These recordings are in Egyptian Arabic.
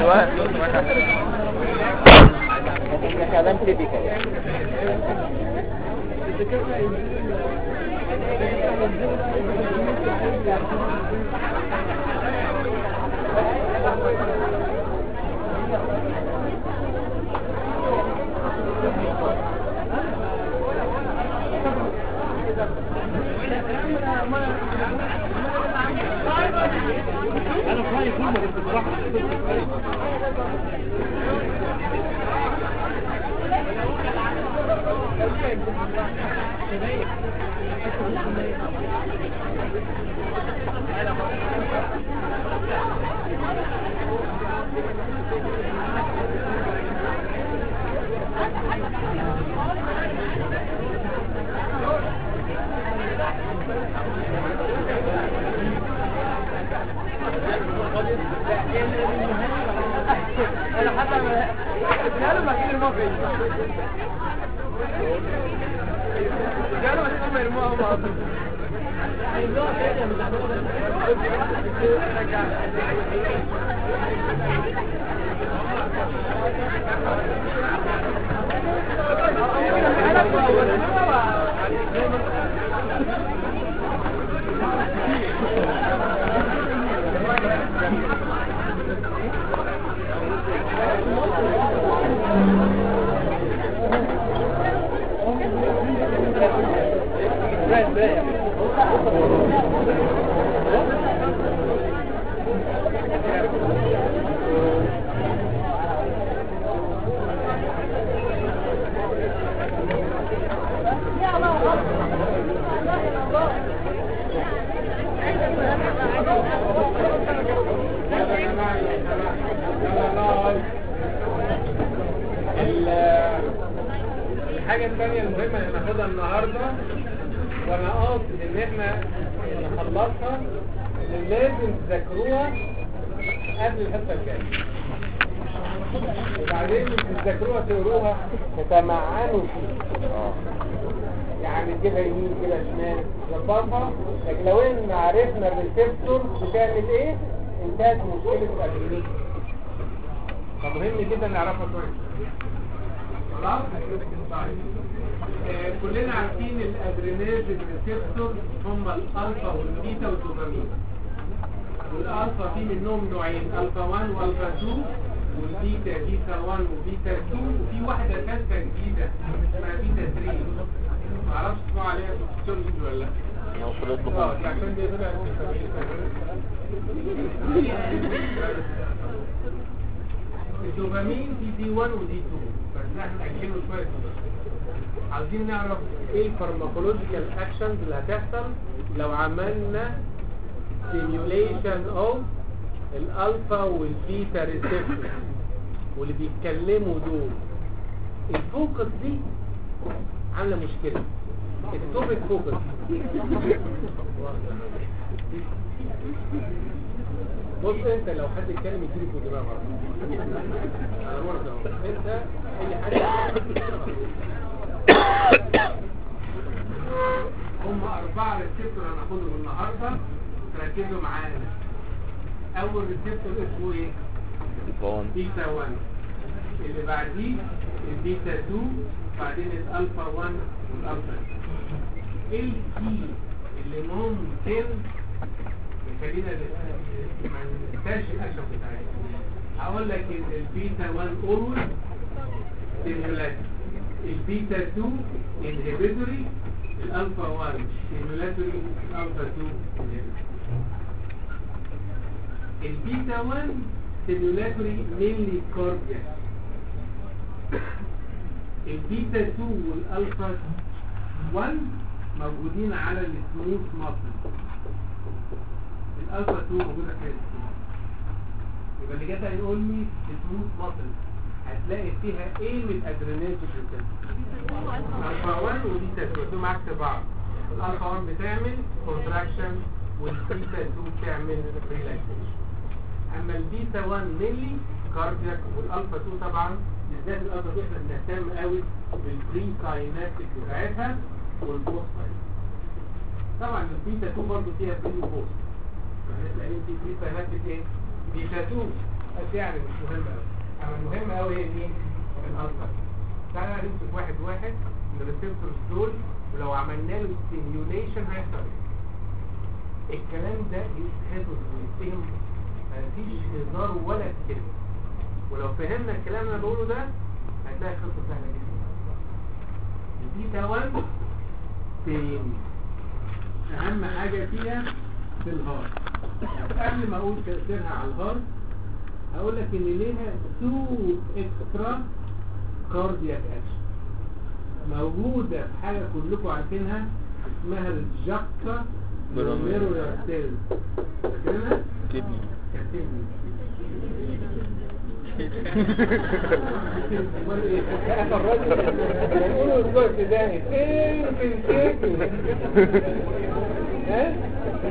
ايوه ده كلام تيبيكال انا في رايي كل ما بتفرح انا حتى اديها ما كده ما في اديها ما كده ما يرموها هم اصلا الحاجة الثانية المهمة اللي هناخدها النهاردة وانا قاصد ان احنا نخلصها اللي لازم تذاكروها قبل الحصة الجاية وبعدين مش تذاكروها تقروها تتمعنوا فيها يعني كده يمين كده شمال نظبطها لكن لو ان عرفنا الريسبتور بتعمل ايه انتهت مشكلة الادرينالين فمهم جدا نعرفها كويس خلاص طيب. آه، كلنا عارفين الادرينالين ريسبتور هم الالفا والبيتا والدوبامين والالفا في منهم نوعين الفا 1 والفا 2 والبيتا بيتا 1 وبيتا 2 وفي واحده ثالثه جديده اسمها بيتا 3 ما اعرفش تسمعوا عليها في الفسيولوجي ولا لا وصلت اه لكم دي عشان دي طلعت الدوبامين دي دي 1 ودي 2 بس احنا نأجله شويه دلوقتي. عايزين نعرف ايه الفارماكولوجيكال اكشنز اللي هتحصل لو عملنا stimulation of الالفا والبيتا ريسبتور واللي بيتكلموا دول الفوكس دي عامله مشكله التوبيك فوكس بص انت لو حد اتكلم يجيلك في دماغك انا مرضى اهو. انت اي حاجه هم اربعه ريسبتور هناخدهم النهارده تركزوا معانا اول ريسبتور اسمه ايه فون بيتا 1 اللي بعديه البيتا 2 بعدين الالفا 1 والالفا 2 الكي اللي ممكن يخلينا ن- ما ننساش الاكشن بتاعتنا هقول لك ان البيتا 1 اولويز ستيمولاتوري البيتا 2 انهبيتوري الالفا 1 ستيمولاتوري الالفا 2 inhibitory. البيتا 1 ستيمولاتوري مينلي كاردياك البيتا 2 والالفا 1 موجودين على السموث ماسل الالفا 2 موجوده في السموث يبقى اللي جت هيقول لي سموث ماسل هتلاقي فيها ايه من الادرينالين الفا 1 وبيتا 2 دول عكس بعض الالفا 1 بتعمل كونتراكشن والبيتا 2 بتعمل ريلاكسيشن اما البيتا 1 ميلي كاردياك والالفا 2 طبعا بالذات الالفا 2 احنا بنهتم قوي بالبري كايناتيك بتاعتها والبوست طبعا البيتا 2 برضه فيها بري وبوست يعني تلاقي في بري كايناتيك ايه بيتا 2 اشياء يعني مش مهمه قوي اما المهم قوي هي مين الالتر تعالى بقى نمسك واحد واحد من الريسبتورز دول ولو عملنا له ستيميوليشن هيحصل ايه الكلام ده يتحفظ ويتفهم مفيش هزار ولا كلمه ولو فهمنا الكلام اللي انا بقوله ده هتلاقي خطه سهله جدا دي توان تاني اهم حاجه فيها في الهارت قبل ما اقول تاثيرها على الهارت هقول لك ان ليها تو اكسترا كاردياك اكشن موجوده في حاجه كلكم عارفينها اسمها الجاكا بروميرو ارتيريز فاكرينها؟ كدني كاتبني امال ايه؟ انا الراجل بنقوله اسبوع ابتدائي فين في الكيكي ها؟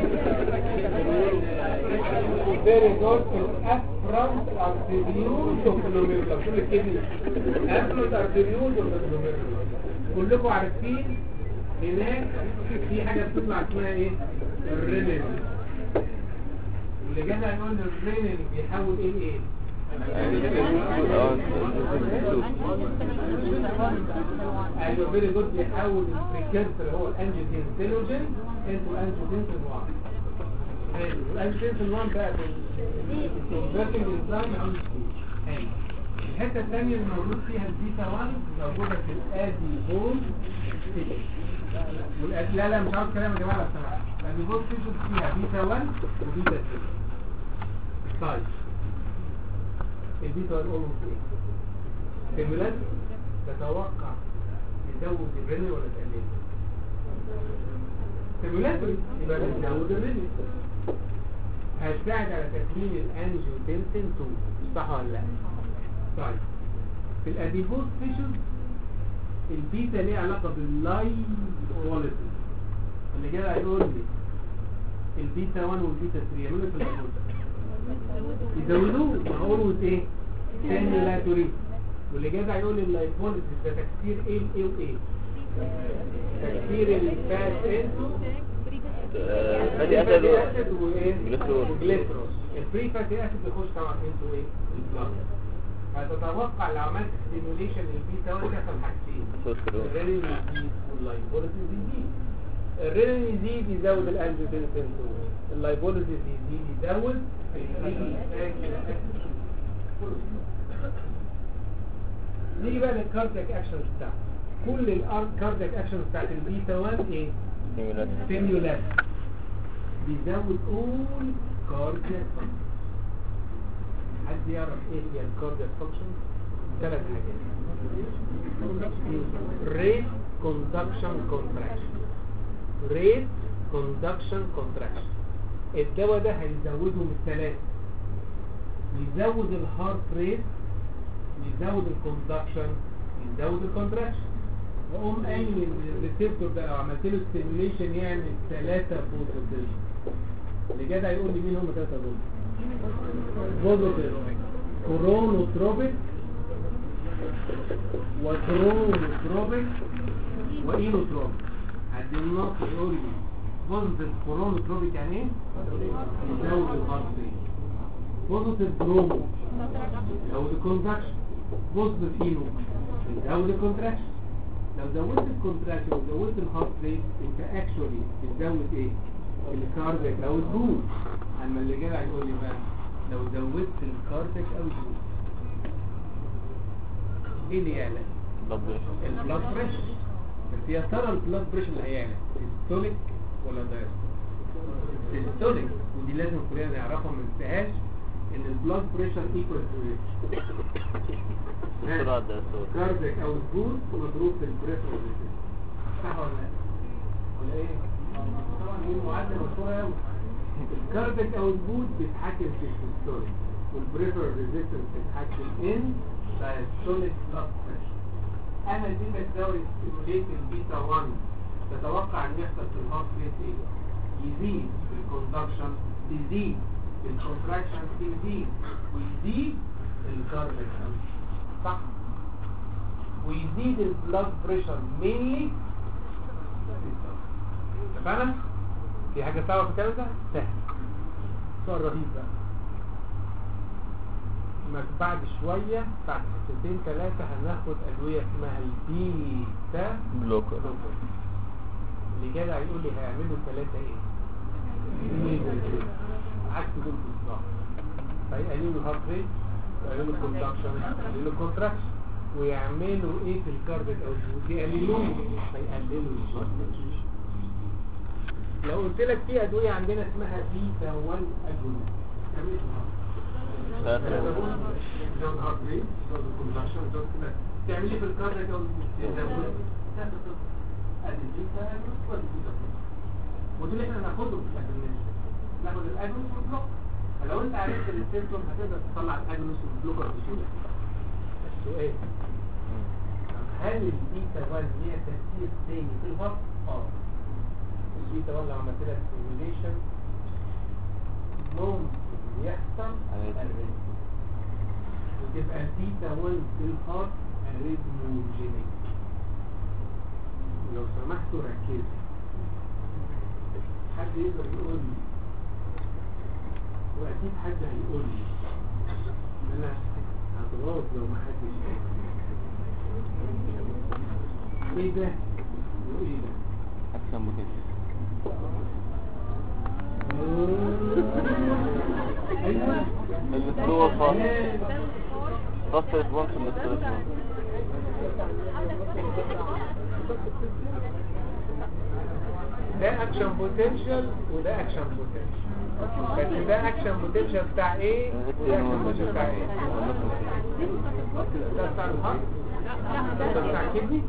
فيري جود في الافرونت ارتريول وفلوميرولار كل الكدني افرونت ارتريول وفلوميرولار كلكم عارفين هناك في حاجه بتطلع اسمها ايه؟ الرينين واللي جانا يقول ان الرينين بيحول ايه لايه؟ ايوه فيري جود بيحول البريكيرسر اللي هو الانجيوتنسينوجين انتو انجيوتنسين 1 حلو الانجيوتنسين 1 بقى بالكونفرتنج انزيم عامل حلو الحته الثانيه اللي موجود فيها البيتا 1 موجوده في الادي بول والأد... لا لا مش عاوز كلام يا جماعه لو سمحت الادي بول فيها بيتا 1 وبيتا 2 طيب البيتا 1 اولموست ايه؟ ستيمولات تتوقع تزود الرنين ولا تقلل ستيمولات يبقى بتزود الرنين هتساعد على تكوين الانجيوتنسين 2 صح ولا لا طيب في الاديبوز تيشوز البيتا ليه علاقه باللايف كواليتي اللي جاي هيقول لي البيتا 1 والبيتا 3 يعملوا إيه في الاديبوز يزودوه ما هو ايه سيميلاتوري واللي جاي هيقول لي اللايبوليسيس ده تكسير ايه وايه وايه تكسير الفات انتو فاتي اسد و- اسيد وايه جليسرول. وجليسرول الفري فاتي اسيد بيخش طبعا انتو ايه البلاد هتتوقع لو عملت ستيموليشن للبيتا 1 يحصل حاجتين سكر الرينين يزيد واللايبوليسيس يزيد الرينين يزيد يزود الانجيوتنسين 2 اللايبوليسيس يزيد يزود الفري نيجي بقى للكاردياك اكشنز بتاعته كل الكاردياك اكشنز بتاعت البيتا 1 ايه ستيمولات بيزود اول كاردياك فانكشن حد يعرف ايه هي الكاردياك فانكشن ثلاث حاجات ريت كوندكشن كونتراكشن ريت كوندكشن كونتراكشن الدواء ده هيزوده من الثلاثه يزود الهارت ريت يزود الكوندكشن يزود الكونتراكشن واقوم قايل الريسبتور ده لو عملت له ستيميوليشن يعمل ثلاثه بوزيتيف اللي جدع يقول لي مين هم ثلاثه دول بوزيتيف كورونوتروبيك وكرونوتروبيك واينوتروبيك عند النص يقول لي بوزيتيف كورونوتروبيك يعني ايه؟ يزود الهارت ريت بوزيتيف كرونو يزود الكونتراكشن بوزيتيف اينو يزود الكونتراكشن لو زودت الكونتراكشن وزودت الهارت ريت انت اكشولي بتزود ايه الكاردياك او الجول اما اللي جاي هيقول لي بقى لو زودت الكاردياك او الجول ايه اللي يعلى البلاد بريشر بس يا ترى البلاد بريشر اللي هيعلى سيستوليك ولا دايستوليك سيستوليك ودي لازم كلنا نعرفها ما ننساهاش ان البلاد بريشر ايكوال بسرعة تو ده الصوت كاردياك او البوست مضروب في البريشر صح ولا لا ولا ايه طبعا دي معادله مشهوره قوي الكاردياك او البوست بيتحكم في السيستوليك والبريفر ريزيستنس بيتحكم ان دايستوليك بلاد بريشر انا اديتك دواء ستيموليت البيتا 1 تتوقع ان يحصل في الهارت ريت ايه يزيد في الكوندكشن يزيد في الكونتراكشن يزيد ويزيد الكاردياك صح ويزيد البلاد بريشر مينلي اتفقنا في حاجه صعبه في الكلام ده سهل سؤال رهيب بقى ما بعد شوية بعد حصتين ثلاثة هناخد أدوية اسمها البيتا بلوكر بلوكر اللي جاي هيقول لي هيعملوا ثلاثة ايه؟ اثنين عكس دول بالظبط فيقللوا هارت ريت ويقللوا كونتراكشن ويقللوا كونتراكشن ويعملوا ايه في الكارديك اوتبوت يقللوه فيقللوا الشورت لو قلت لك في ادويه عندنا اسمها بيتا 1 اجونست تعمل ايه في الهارت؟ زود هارت ريت زود كونتراكشن زود كده تعمل ايه في الكارديك اوتبوت ادي البيتا اجونست وادي البيتا بلوك ودول احنا ناخدهم في الاجونست ناخد الاجونست والبلوك فلو انت عرفت السيمتوم هتقدر تطلع الاجونست والبلوكر بسهوله السؤال هل البيتا 1 ليها تأثير تاني في الهارت؟ اه البيتا 1 لو عملت لها ستيميوليشن ممكن يحصل arrhythmia. وتبقى البيتا 1 في الهارت اريثموجينيك لو سمحتوا ركزوا حد يقدر يقول لي واكيد حد هيقول لي ان انا هتغاض لو ما حدش قال. ايه ده وايه ده اكشن بوتنشال ايوه السلو فاست فاست ريسبونس للسلو ده اكشن بوتنشال وده اكشن بوتنشال بس ده اكشن بوتنشال بتاع ايه وده اكشن بوتنشال بتاع ايه ده بتاع الهارت ده بتاع كدني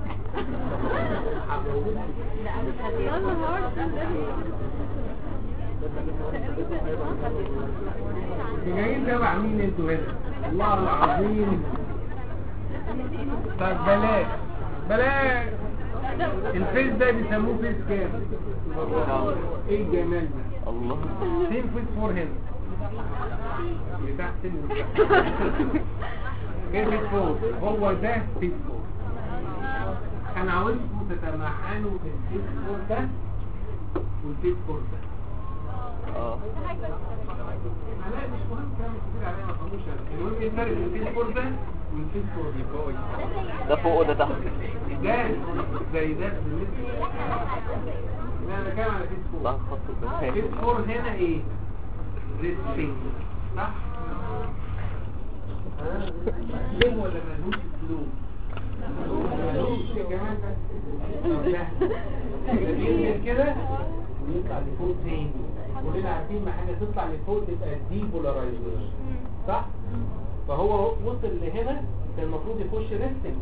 جايين تبع مين انتوا هنا والله العظيم طب بلاش بلاش الفيس ده بيسموه فيس كام ايه الجمال ده الله فين فيس فور هنا اللي تحت اللي فين فيس فور هو ده فيس فور انا عاوزكم تتمعنوا في الفيس فور ده والفيس فور ده اه لا مش مهم كلام كتير عليا ما فهموش المهم ايه الفرق بين الفيس فور ده والفيس فور ده ده فوق وده تحت ده زي ده بالنسبه لا انا بتكلم على فيس فور ده خط فيس فور هنا ايه ريستنج صح ها ليه ولا ملوش اسلوب ملوش يا جماعه ده بينزل كده ويطلع لفوق تاني كلنا عارفين ما حاجه تطلع لفوق تبقى دي بولاريزيشن صح فهو وصل لهنا كان المفروض يخش ريستنج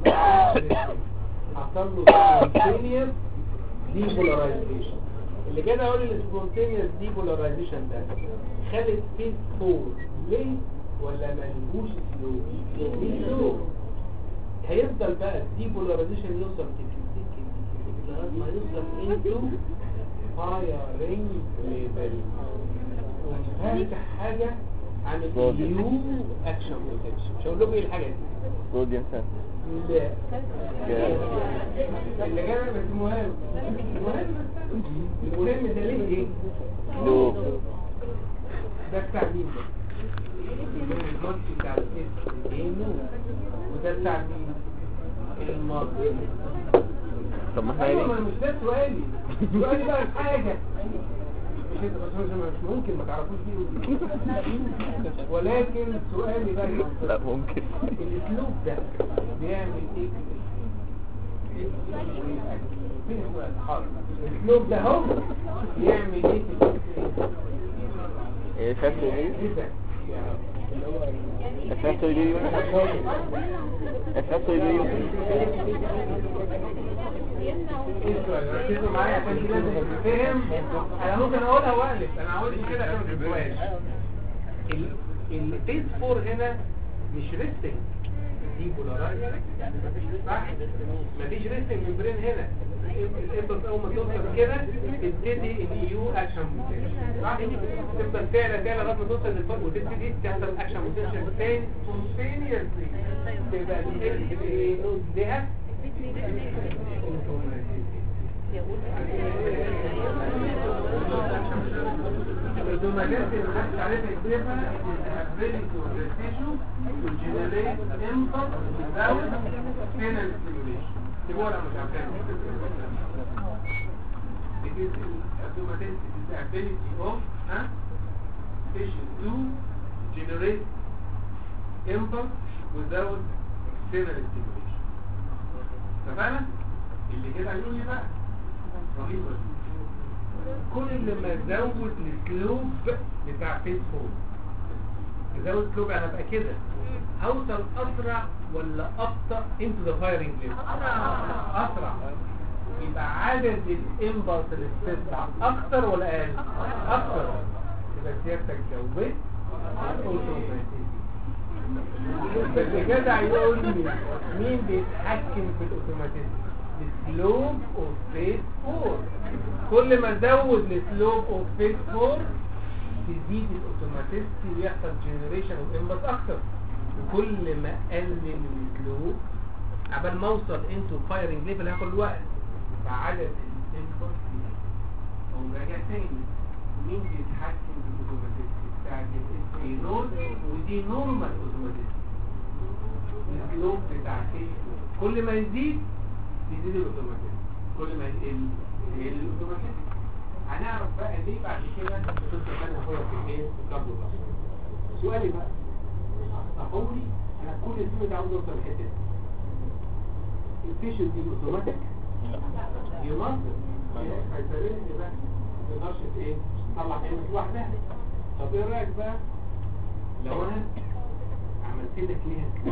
حصل له سبونتينيوس ديبولاريزيشن اللي كده اقول السبونتينيوس ديبولاريزيشن ده خدت فيس فور ليه ولا ملهوش سلو ليه سلو هيفضل بقى الديبولاريزيشن يوصل تك تك تك تك لغايه ما يوصل انتو فايرنج ليفل وفاتح حاجه عن النيو اكشن بوتنشال مش هقول لكم ايه الحاجه دي صوديوم سنت لا جاز. اللي جاي بس مهم المهم المهم ده ليه ايه لو ده بتاع مين ده الماتش بتاع الاسم الهيمو وده بتاع مين الماضي طب ما احنا ايوه ما ليه مش ده سؤالي سؤالي بقى حاجه مش انت بس مش مش ممكن ما تعرفوش دي ودي ولكن سؤالي بقى لا ممكن الاسلوب ده بيعمل ايه فين السؤال حاضر الاسلوب ده اهو بيعمل ايه في الجسم ايه شكله ايه ايه ده افاتو يليو افاتو يليو ايه السؤال ركزوا معايا عشان دي لازم تتفهم انا ممكن اقولها واقلب انا عاوز كده عشان ما تفهموهاش الفيز فور هنا مش ريستنج دي بولارايز صح مفيش ريستنج ممبرين هنا الابط اول ما توصل كده تبتدي اليو اكشن بوتنشال صح تفضل تعلى تعلى لغايه ما توصل للفرق وتبتدي تحصل اكشن بوتنشال تاني سبونتينيوسلي تبقى الايه ليها الاوتوماتيك اللي محدش عارفها يكتبها الابيليتي اوف ذا تيشو تو جنريت امبلس without penal stimulation تبقوا ولا مش عارفين It is automatic it is the ability of huh, tissue to generate impulse without external stimulation اتفقنا؟ اللي كده هيقول لي بقى رهيبة كل ما ازود السلوب بتاع فيس فور ازود سلوب انا ابقى كده اوصل اسرع ولا ابطا into the firing lane اسرع يبقى عدد الامبلس اللي بتطلع اكتر ولا اقل اكتر يبقى سيادتك زودت اوتوماتيك بس كده هيقول لي مين بيتحكم في الاوتوماتيك السلوب اوف فيس فور كل ما ازود السلوب اوف فيس فور تزيد الاوتوماتيستي ويحصل جنريشن اوف امبلس اكتر وكل ما اقلل السلوب عبال ما اوصل انتو فايرنج ليفل هاخد وقت فعدد الامبلس او راجع تاني مين بيتحكم في الاوتوماتيستي بتاعت الاس اي نود ودي نورمال اوتوماتيستي السلوب بتاع فيس فور كل ما يزيد يزيد الاوتوماتيك كل ما يقل يقل الاوتوماتيك هنعرف بقى ليه بعد كده القصه ثانيه هاخدها في ايه في الكابل سؤالي بقى صحولي انا كل الفيلم ده عاوز اوصل للحته دي الفيشن دي اوتوماتيك ينظم هيسالني بقى ما تقدرش ايه تطلع كلمه لوحدها طب ايه رايك بقى لو انا عملت لك ليها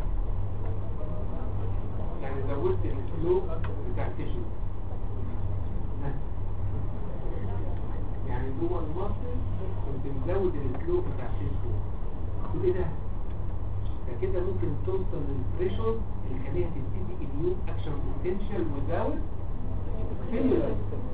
يعني زودت الاسلوب بتاع التيشو يعني جوه المصل كنت مزود الاسلوب بتاع التيشو تقول ايه ده ده كده ممكن توصل للثريشولد اللي يخليها تبتدي النيو اكشن بوتنشال وزاوت فيلر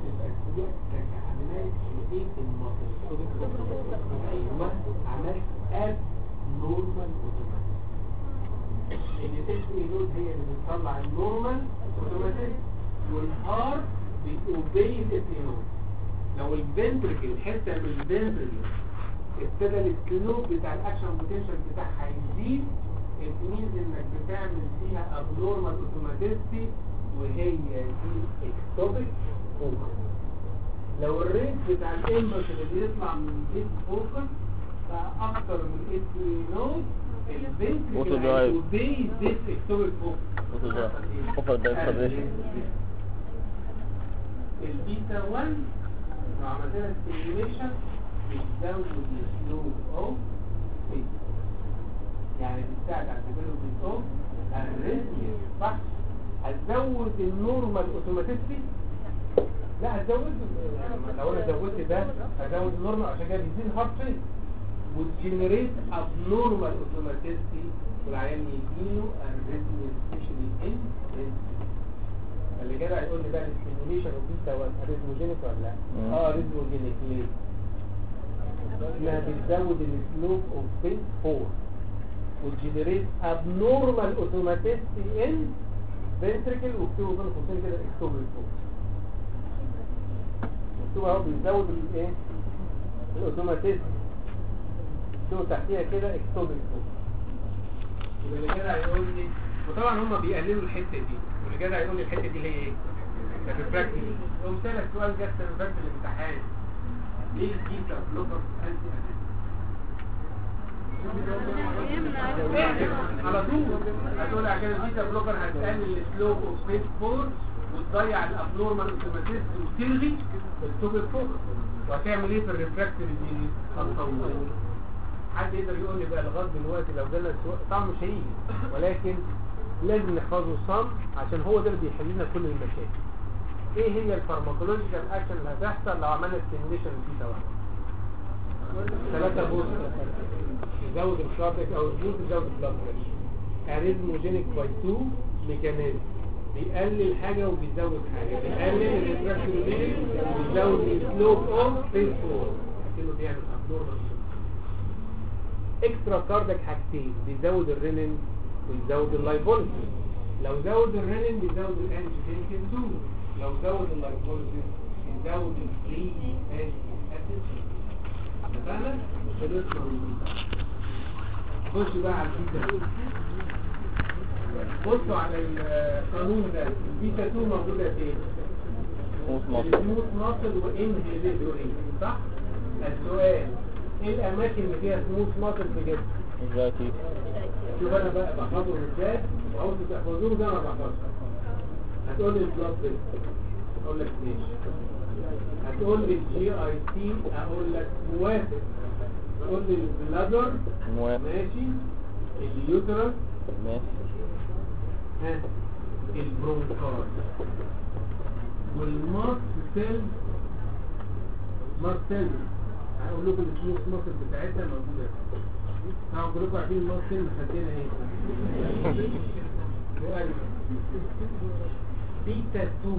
عملت ايه في المصل ايوه عملت اب نورمال اوتوماتيك التسمي نود هي اللي بتطلع النورمال اوتوماتيك والهارت بيوبي التسمي نود لو الفنتركل حته من الفنتركل ابتدى السلوب بتاع الاكشن بوتنشال بتاعها يزيد التميز انك بتعمل فيها ابنورمال اوتوماتيستي وهي دي اكتوبيك فوكس لو الريت بتاع الامبلس اللي بيطلع من الاس فوكس بقى اكتر من الاس نود Auto drive. obey this ectopic focus Auto drive. Offer drive separation. البيتا 1 لو عملت لها ستيميوليشن بتزود السلوب اوف يعني بتساعد على الديفلوبمنت اوف الريزميا صح هتزود النورمال اوتوماتيستي لا هتزود لو انا زودت ده هزود النورمال عشان كده بيزيد الهارت ريت وتجنريت abnormal automaticity والعيان يجيله الريتم سبيشالي ان اللي كده هيقول لي بقى الستيميوليشن اوف بيتا 1 اريزموجينيك ولا لا؟ مم. اه اريزموجينيك ليه؟ انها بتزود السلوب اوف فيس 4 وتجنريت abnormal automaticity in ventricle وكتبوا بين قوسين كده اكتوبر فوق مكتوب اهو بيزود الايه؟ الاوتوماتيزم شو تحتيها كده اكتوبر فوق يبقى اللي كده هيقول لي وطبعا هم بيقللوا الحته دي واللي كده هيقول لي الحته دي اللي هي ايه؟ الريفراكتيف يقوم سالك سؤال جت في الريفراكتيف الامتحان ليه البيتا بلوكر انتي على طول هتقول عشان البيتا بلوكر هتقلل السلوب اوف فيس 4 وتضيع الابنورمال اوتوماتيزم وتلغي السوبر فوكس وهتعمل ايه في الريفراكتيف دي هتطول حد يقدر يقول لي بقى لغايه دلوقتي لو جالنا السؤال طبعا مش هيجي ولكن لازم نحفظه صم عشان هو ده اللي بيحل لنا كل المشاكل ايه هي الفارماكولوجيكال اكشن اللي هتحصل لو عملنا ستيميوليشن للبيتا 1 ثلاثة بوست تزود الكارديك او الجوز تزود البلاد بريشر اريزموجينيك باي 2 ميكانيزم بيقلل حاجة وبيزود حاجة بيقلل الريفراكتوري وبيزود السلوب اوف فيس 4 كده بيعمل ابنورمال اكسترا كارديك حاجتين بيزود الرينين ويزود اللايبوليسيس لو زود الرينين بيزود الانجيوتنسين 2 لو زود اللايبوليسيس بيزود الفري فاتي اسيد اتفقنا خلصنا من دي خش بقى على البيتا بصوا على القانون ده البيتا 2 موجوده فين سموث مصر السموث ماسل وانهبيتوري صح السؤال ايه الاماكن اللي فيها سموث ماسل في جسمك ازاي تيجي شوف انا بقى بحفظه ازاي وعاوز تحفظوه زي ما بحفظه هتقول لي البلاد بريشر اقول لك ماشي هتقول لي الجي اي تي اقول لك موافق تقول لي البلادر موافق ماشي اليوترس ماشي ها البرونكار والماس سيل ماس سيل هقول لكم السموث ماسل بتاعتها موجوده هقول كلكم عارفين الماس سيل مخدينها ايه سؤال بيتا 2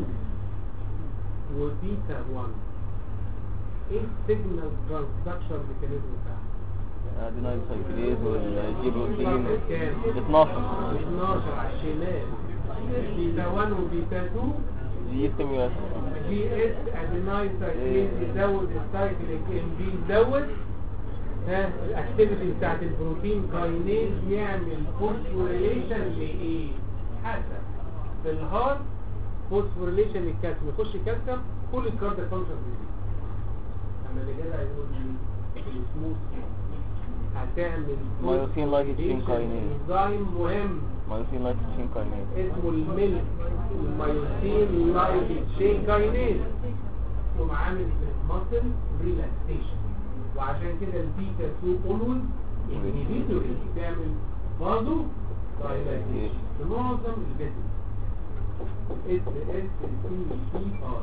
وبيتا 1 ايه السيجنال ترانسدكشن ميكانيزم بتاعها؟ ادينايل سايكليز والجي بروتين كام؟ 12 12 على الشمال بيتا 1 وبيتا 2 جي ستيميولس جي اس ادينايل سايكليز يزود السايكليك ام بي يزود ها الاكتيفيتي بتاعت البروتين كاينيز يعمل فوسفوريليشن لايه؟ حسب في الهارت فوسفوريليشن للكالسيوم يخش كالسيوم كل الكارد فانكشن بيزيد اما اللي جدع يقول لي السموث هتعمل مايوسين لايكوتين كاينيز. انزيم مهم مايوسين لايكوتين كاينيز اسمه الميلك المايوسين لايت تشين كاينيز ثم عامل في المسل ريلاكسيشن وعشان كده البيتا 2 اونول انهبيتوري بتعمل بازو دايلاتيشن في معظم الفيتامين اس اس سي بي ار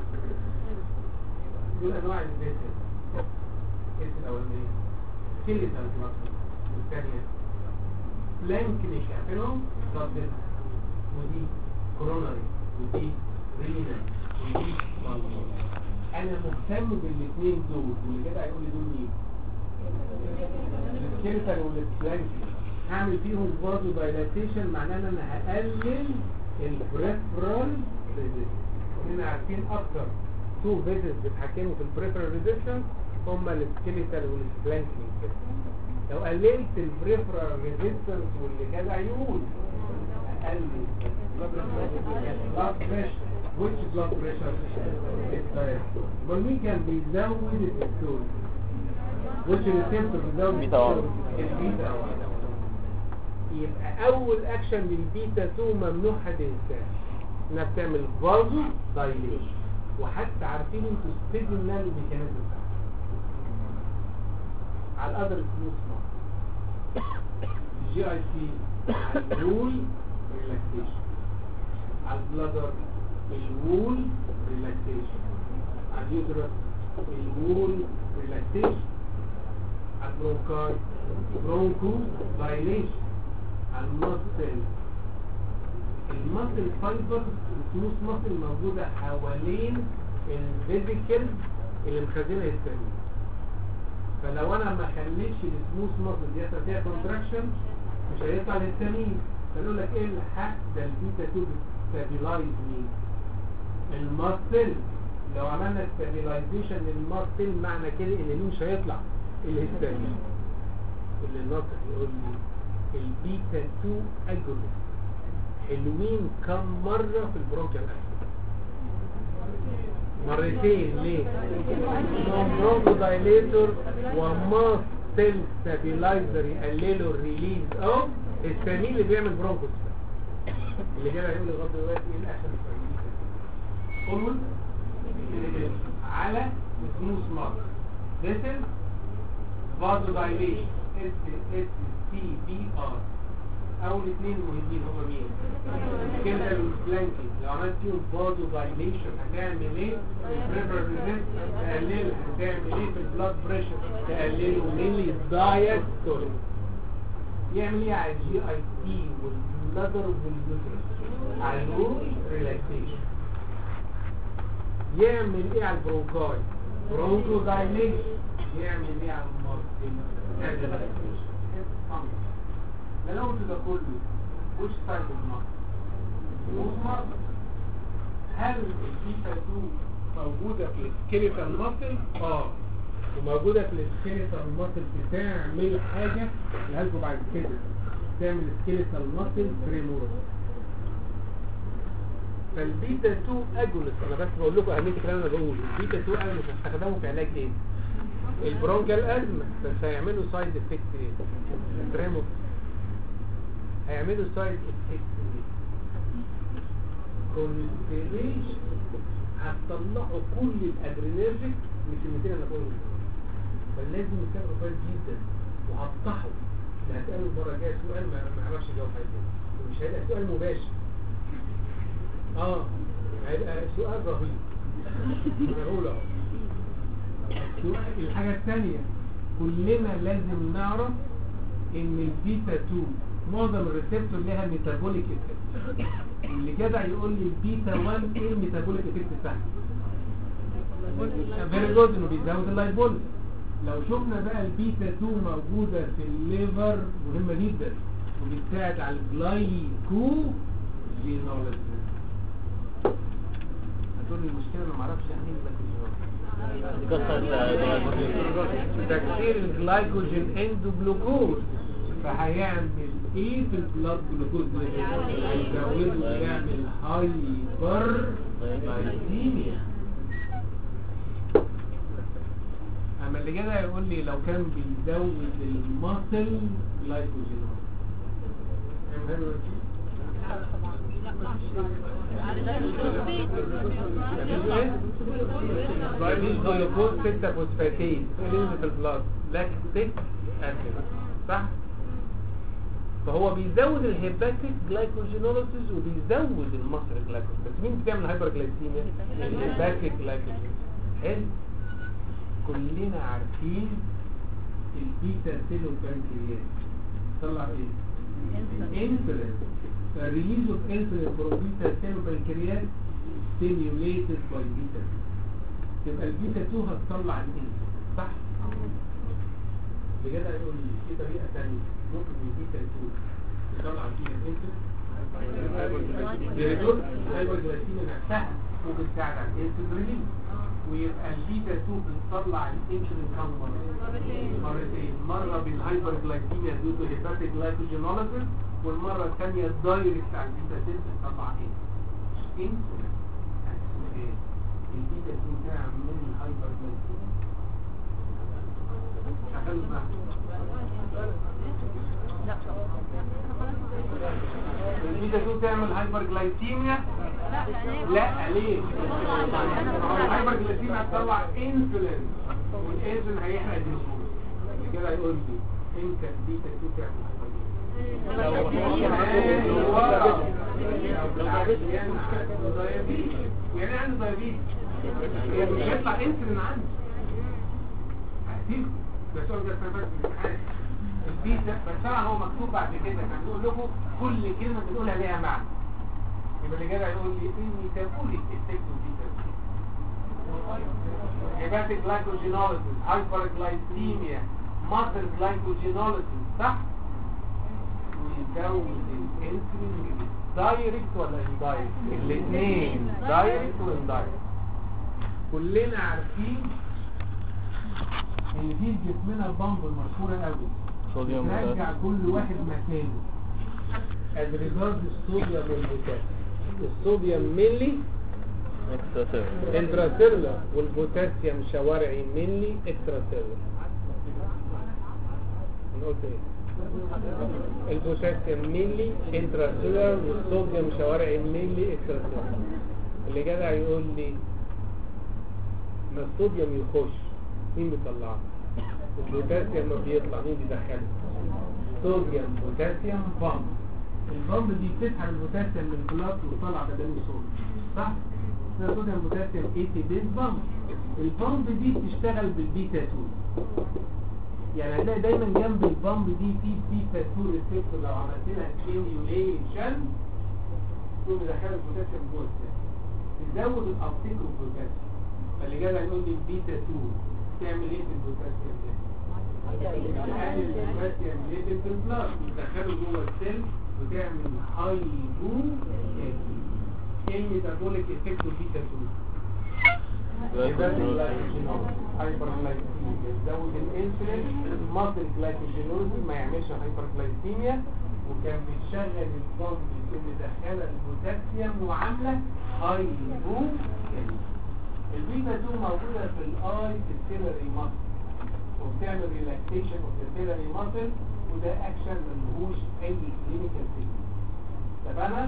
دول انواع الفيتامين اس الاولانيه سيليتال ماسل والثانيه بلانكنيش عارفينهم بلاد ودي كوروناري ودي رينا ودي مالمون انا مهتم بالاثنين دول واللي كده هيقول لي دول مين السكيلتال والسلانكي هعمل فيهم برضه دايلاتيشن معناه ان انا هقلل البريفرال ريزيستنس كلنا عارفين اكتر تو فيزز بيتحكموا في البريفرال ريزيستنس هما السكيلتال والسلانكي كده لو قللت البريفرال ريزيستنس واللي كده هيقول اقلل blood pressure which blood pressure امال مين كان بيزود الدكتور which receptor بيزود بيتا واحد. البيتا واحد. يبقى اول اكشن للبيتا 2 ممنوع حد ينساه انها بتعمل فازو دايليشن وحتى عارفين انتوا السيجنال ميكانيزم على القدر الفلوس الجي اي سي الوول ريلاكسيشن على البلادر الوول ريلاكسيشن على اليوترس الوول ريلاكسيشن على البرونكاي برونكو دايليشن على الماسل الماسل فايبر السموث ماسل موجودة حوالين الفيزيكال اللي مخزنها السليم فلو انا ما خليتش السموث ماسل دي يحصل فيها كونتراكشن مش هيطلع للسمين فنقول لك ايه الحق ده البيتا 2 ستابيلايز مين الماسل لو عملنا ستابيلايزيشن للماسل معنى كده ان مين مش هيطلع الهستامين اللي الناطق يقول لي البيتا 2 اجونست حلوين كم مرة في البرونكيال اسيد مرتين ليه برونكو دايليتور وماس سيل ستابيلايزر يقللوا الريليز اوف السمين اللي بيعمل برونكو اللي جاي هيقول لغايه دلوقتي ايه الاكشن قول على سموث مارك this is vasodilation اس اس تي بي ار اول اثنين مهمين هما مين كده الفلانكي لو عملت فيهم فازو دايليشن هتعمل ايه البريفر ريزيست تقلله هتعمل ايه في البلاد بريشر تقلله من الدايستول يعمل ايه على الجي اي تي والبلادر واليوترس على الروح ريلاكسيشن يعمل ايه على البرونكاي برونكو دايليشن يعمل ايه على الماركتين يعمل ريلاكسيشن ده لو ده كله وش سايد المارك المارك هل البيتا 2 موجودة في السكيليتال ماسل؟ اه وموجودة في السكيليتال ماسل بتعمل حاجة اللي لكم بعد كده تعمل سكيليتال ماسل تريمور فالبيتا 2 اجونست انا بس بقول لكم اهميه الكلام اللي انا بقوله البيتا 2 اجونست هستخدمه في علاج ايه؟ البرونكال ازمه بس هيعملوا سايد افكت ايه؟ تريمور هيعملوا سايد افكت ايه؟ كونستيليشن هتطلعوا كل الادرينرجيك من الكلمتين اللي بقولهم فلازم يتابعوا كويس جدا وهفتحوا اللي هتقابل المره الجايه سؤال ما ما يعرفش يجاوب حاجه مش هيبقى سؤال مباشر اه هيبقى سؤال رهيب انا بقول اهو السؤال- الحاجه الثانيه كلنا لازم نعرف ان البيتا 2 معظم الريسبتور لها ميتابوليك افكت اللي جدع يقول لي البيتا 1 ايه الميتابوليك افكت بتاعها فيري جود انه بيزود اللايبول لو شفنا بقى البيتا 2 موجوده في الليفر مهمه جدا وبتساعد على الجلايكو جينولوجي هتقول لي المشكله انا ما اعرفش يعني ايه جلايكوجينولوجي يكسر تكسير الجلايكوجين اندو جلوكوز فهيعمل ايه في البلاد جلوكوز هيزوده ويعمل هايبر جلايكيميا اما اللي كده يقول لي لو كان بيزود الماسل جلايكوجين مفيش جلوكوز 6 فوسفاتيز نسبة في البلاد لاكتيك اسيد صح فهو بيزود الهيباتيك جلايكوجينوليسيس وبيزود المصر جلايكوجين بس مين بتعمل هايبر جلايسيميا الهيباتيك جلايكوجين حلو كلنا عارفين البيتا سيل والبنكرياس طلع ايه انسولين الريليز اوف انسولين فروم بيتا سيل والبنكرياس stimulated by beta يبقى البيتا 2 هتطلع الانسولين صح بجد هيقول لي في طريقه ثانيه ممكن البيتا 2 تطلع فيها الانسولين بيريدور الهايبرجلايسيميا نفسها ممكن تساعد على الانسولين ريليز ويبقى البيتا 2 بتطلع الانسولين كم مره مرتين مره بالهايبرجلايسيميا ديو تو هيباتيك جلايكوجينوليسيس والمره الثانيه دايركت على البيتا 6 بتطلع انسولين انسولين البيتا 2 تعمل الهايبرجلايسيميا شغال معاك البيتا 2 تعمل هايبرجلايسيميا لا ليه الهايبر جلايسيميا هتطلع انسولين والانسولين هيحرق الجلوكوز اللي كده هيقول لي انت البيتا 2 تعمل يعني عنده دايابيتس يعني مش هيطلع انسولين عنده هسيبه بس هو ده سبب الامتحان البيتا بس طبعا هو مكتوب بعد كده كان بيقول لكم كل كلمه بنقولها ليها معنى يبقى اللي جدع يقول لي اني تابوليك افكت بيتا هيباتيك جلايكوجينوليسيس هايبرجلايسيميا ماسل جلايكوجينوليسيس صح ويزود الانسولين دايركت ولا اندايركت الاثنين دايركت واندايركت كلنا عارفين ان دي جسمنا البامب المشهوره قوي صوديوم ترجع كل واحد مكانه as regards الصوديوم والبوتاسيوم الصوديوم ملي اكسترا سيرفر انتراسيلر والبوتاسيوم شوارعي ملي اكستراسيلر انا قلت ايه البوتاسيوم ملي انتراسيلر والصوديوم شوارعي ملي اكستراسيلر اللي جدع يقول لي ما الصوديوم يخش مين بيطلعه البوتاسيوم ما بيطلع مين بيدخله صوديوم بوتاسيوم بامب البامب دي بتسحب البوتاسيوم من البلاط وتطلع بدل الصوديوم صح اسمها صوديوم بوتاسيوم اي تي بيز بامب البامب دي بتشتغل بالبيتا 2 يعني هتلاقي دايما جنب البامب دي في بيتا 2 ريسبتور لو عملت لها ستيميوليشن تقوم مدخله البوتاسيوم جوه السيل تزود الابتيك والبوتاسيوم فاللي جاي يقول لي البيتا 2 تعمل ايه في البوتاسيوم ده؟ تقلل البوتاسيوم ليفل في البلاد وتدخله جوه السيل وتعمل هايبو ايه الميتابوليك افكت البيتا 2 هايبرجلايكيميا يزود الانسولين ماسل جلايكوجينوز ما يعملش هايبرجلايكيميا وكان بيشغل النظام اللي مدخله البوتاسيوم وعامله هايبوكاليميا البيتا 2 موجوده في الاي في السيلري ماسل وبتعمل ريلاكسيشن اوف ذا سيلري ماسل وده اكشن ملهوش اي كلينيكال سيجنال طب انا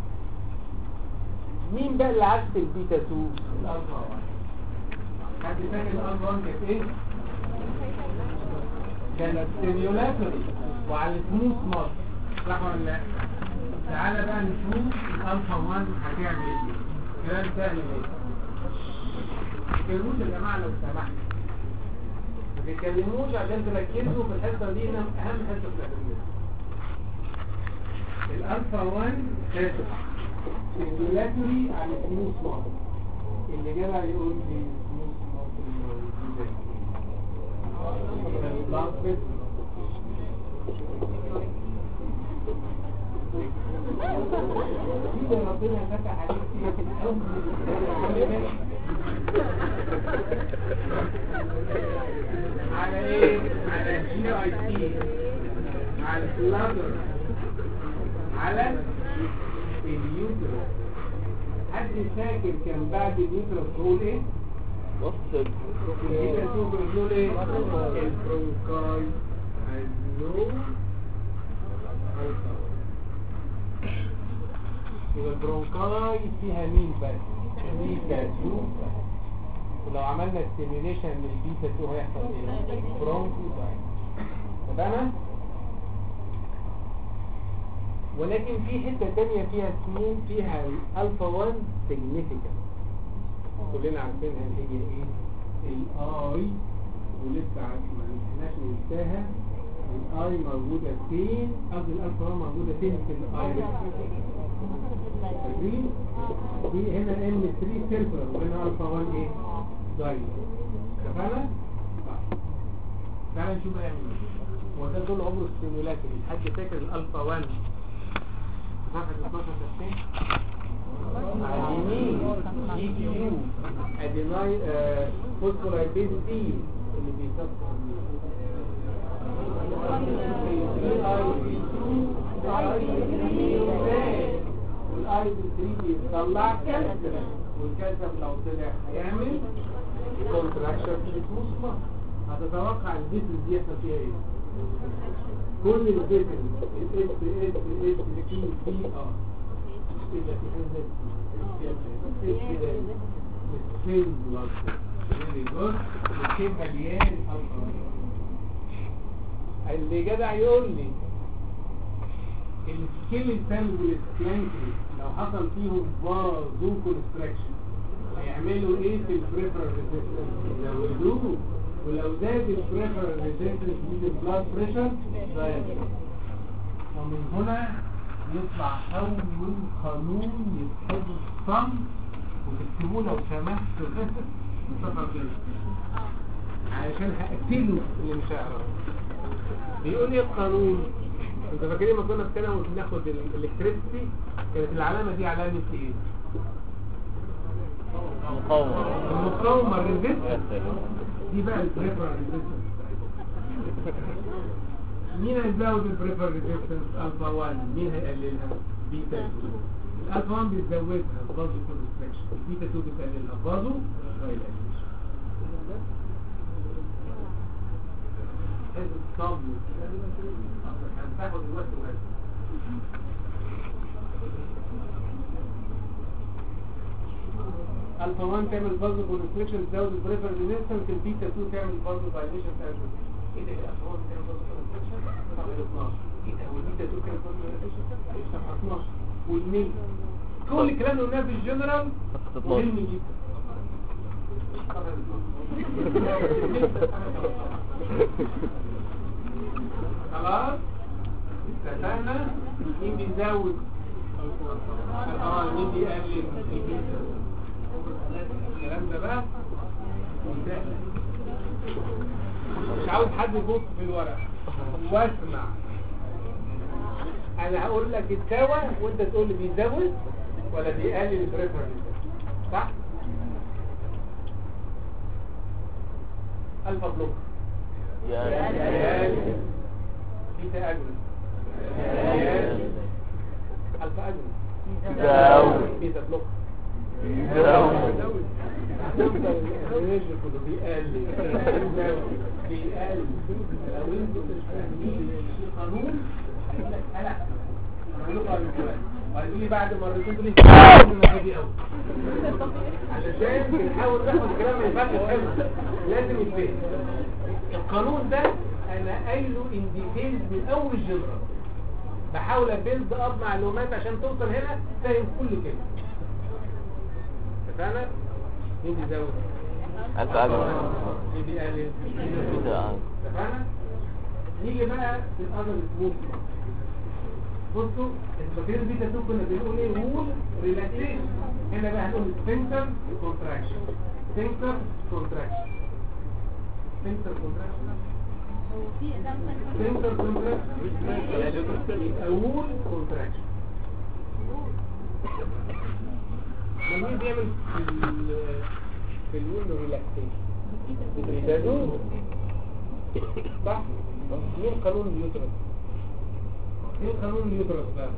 مين بقى اللي عكس البيتا 2 الالفا 1 حد فاكر الالفا 1 كانت ايه كانت ستيميولاتوري وعلى السموث ماسل صح ولا لا تعالى بقى نشوف الالفا 1 هتعمل ايه كلام سهل ايه تتكلموش يا جماعه لو سمحتوا ما تتكلموش عشان تركزوا في الحصه دي إنها اهم حصه في الادبيات الالفا 1 حصه سيميولاتوري على سموث ماسل اللي جدع يقول لي سموث ماسل موجوده فين البلاد فيسل كده ربنا فتح عليك فيها في الأول على ايه؟ على الجي اي تي على البلادر على اليوترس حد فاكر كان بعد اليوترس تقول ايه؟ وصل الجيبه تقول بنقول ايه؟ البرونكاي النو يبقى البرونكاي فيها مين بس؟ بيتا 2 بس ولو عملنا ستيميوليشن للبيتا 2 هيحصل ايه؟ برونكو طب انا ولكن في حتة تانية فيها سمين فيها الالفا 1 significant كلنا عارفينها اللي هي ايه؟ الاي ولسه عارف ما نسيناش ننساها الاي موجودة فين؟ قصدي الالفا 1 موجودة فين في الاي؟ فاكرين؟ دي هنا ان 3 سيلفر وهنا الفا 1 ايه؟ دايما اتفقنا؟ طيب. تعالى نشوف بقى يعمل ايه هو ده طول عمره ستيمولاتوري حد فاكر الالفا 1 صفحة 12 تفسير؟ ادينين جي كيو اديناي فوسفولايبيز دي اللي بيصفر والاي بي 3 بيطلع كالسيوم والكالسيوم لو طلع هيعمل كونتراكشن في الفلوس مصر هتتوقع الفيتل دي يحصل فيها ايه؟ كل الفيتل الاس اس اس كيو بي ار يبقى في حاجه زي كده السيل بلاد فيري جود السيل مليان الكحول اللي جدع يقول لي السكيلتال والسكلانكل لو حصل فيهم فازو كونستراكشن هيعملوا ايه في البريفرال ريزيستنس يزودوه ولو زاد البريفرال ريزيستنس يزيد البلاد بريشر زاد ومن هنا يطلع اول قانون يتحفظ الصم وتكتبوه لو سمحتوا الصفحه كده علشان هقتله اللي مش هيعرفه بيقول لي القانون انت فاكرين ما كنا في ثانوي بناخد الالكتريسيتي كانت العلامه دي علامه ايه مقاومة المقاومه الريزيستنس دي بقى البريفر ريزيستنس مين هيزود البريفر ريزيستنس الفا 1 مين هيقللها بيتا 2 الالفا 1 بيزودها فازو كونستراكشن البيتا 2 بتقللها فازو دايلاتيشن حزب الصبر هنتاخد الوقت وقت الفا 1 تعمل فازو كونستريكشن تزود البريفر ريزيستنس البيتا 2 تعمل فازو دايليشن تعمل ايه ده الفا 1 تعمل فازو كونستريكشن تعمل 12 ايه ده والبيتا 2 كانت فازو دايليشن صفحه 12 والميل كل الكلام اللي قلناه في الجنرال صفحة 12 مهم جدا خلاص اتفقنا مين بيزود اه مين بيقلل الكلام ده بقى سهل مش عاوز حد يبص في الورق واسمع انا هقول لك الدواء وانت تقول لي بيزود ولا بيقلل البريفر صح الفا بلوك يا بيتا اجونست الفا اجونست داون بيتا بلوك داون الرجل كله بيقلل بيقلل لو انتوا مش فاهمين القانون هيقول لك قلق انا هقول لكم على الجوال وهيقول لي بعد مرتين تقول لي المره دي قوي علشان بنحاول ناخد الكلام ما ينفعش يتحفظ لازم يتفهم القانون ده انا قايله ان ديتيلز من اول جبره بحاول ابيلد اب معلومات عشان توصل هنا فاهم كل كلمه اتفقنا؟ مين بيزود؟ ألف أجمل مين بيقلل؟ بتاع اتفقنا؟ نيجي بقى للأذر سموث بصوا الفاكرين بيتا 2 كنا بنقول ايه رول ريلاكسيشن هنا بقى هنقول سفنكتر كونتراكشن سفنكتر كونتراكشن سفنكتر كونتراكشن سفنكتر كونتراكشن يبقى وول كونتراكشن ما مين بيعمل في ال- في الوول ريلاكسيشن بيتازول صح مين قانون اليوترس ايه قانون اليوترس بقى